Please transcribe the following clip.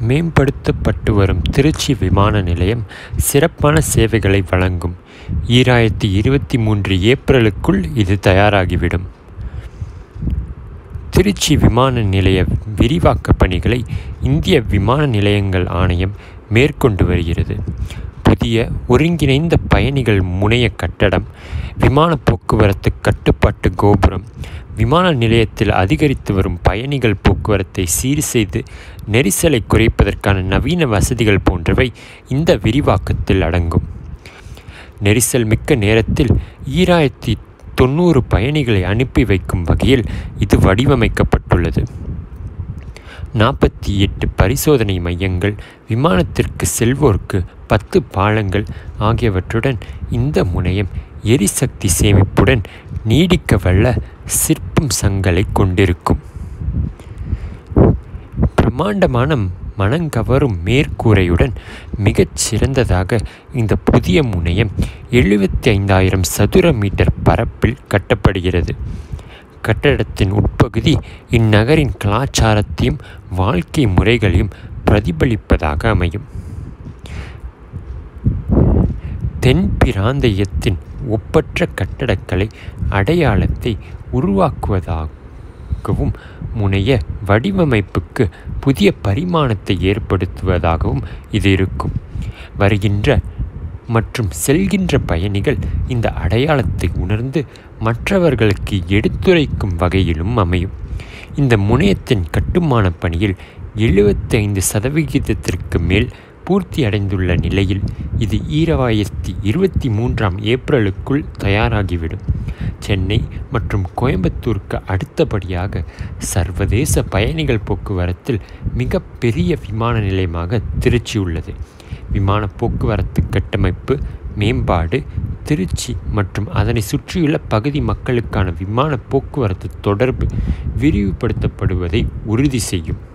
மேம்படுத்தப்பட்டு வரும் திருச்சி விமான நிலையம் சிறப்பான சேவைகளை வழங்கும் ஈராயிரத்தி இருபத்தி மூன்று ஏப்ரலுக்குள் இது தயாராகிவிடும் திருச்சி விமான நிலைய விரிவாக்கப் பணிகளை இந்திய விமான நிலையங்கள் ஆணையம் மேற்கொண்டு வருகிறது புதிய ஒருங்கிணைந்த பயணிகள் முனைய கட்டடம் விமான போக்குவரத்து கட்டுப்பாட்டு கோபுரம் விமான நிலையத்தில் அதிகரித்து வரும் பயணிகள் போக்குவரத்தை சீர் செய்து நெரிசலை குறைப்பதற்கான நவீன வசதிகள் போன்றவை இந்த விரிவாக்கத்தில் அடங்கும் நெரிசல் மிக்க நேரத்தில் ஈராயிரத்தி தொண்ணூறு பயணிகளை அனுப்பி வைக்கும் வகையில் இது வடிவமைக்கப்பட்டுள்ளது நாற்பத்தி எட்டு பரிசோதனை மையங்கள் விமானத்திற்கு செல்வோருக்கு பத்து பாலங்கள் ஆகியவற்றுடன் இந்த முனையம் எரிசக்தி சேமிப்புடன் நீடிக்க வல்ல சிற்பம் சங்களை கொண்டிருக்கும் பிரம்மாண்டமான மனங்கவரும் மேற்கூரையுடன் மிகச் சிறந்ததாக இந்த புதிய முனையம் எழுபத்தி ஐந்தாயிரம் சதுர மீட்டர் பரப்பில் கட்டப்படுகிறது கட்டடத்தின் உட்பகுதி இந்நகரின் கலாச்சாரத்தையும் வாழ்க்கை முறைகளையும் பிரதிபலிப்பதாக அமையும் தென் பிராந்தியத்தின் ஒப்பற்ற கட்டடக்கலை அடையாளத்தை உருவாக்குவதாகவும் முனைய வடிவமைப்புக்கு புதிய பரிமாணத்தை ஏற்படுத்துவதாகவும் இது இருக்கும் வருகின்ற மற்றும் செல்கின்ற பயணிகள் இந்த அடையாளத்தை உணர்ந்து மற்றவர்களுக்கு எடுத்துரைக்கும் வகையிலும் அமையும் இந்த முனையத்தின் கட்டுமான பணியில் எழுபத்தைந்து சதவிகிதத்திற்கு மேல் பூர்த்தி அடைந்துள்ள நிலையில் இது ஈராயிரத்தி இருபத்தி மூன்றாம் ஏப்ரலுக்குள் தயாராகிவிடும் சென்னை மற்றும் கோயம்புத்தூருக்கு அடுத்தபடியாக சர்வதேச பயணிகள் போக்குவரத்தில் மிக பெரிய விமான நிலையமாக திருச்சி உள்ளது விமான போக்குவரத்து கட்டமைப்பு மேம்பாடு திருச்சி மற்றும் அதனை சுற்றியுள்ள பகுதி மக்களுக்கான விமான போக்குவரத்து தொடர்பு விரிவுபடுத்தப்படுவதை உறுதி செய்யும்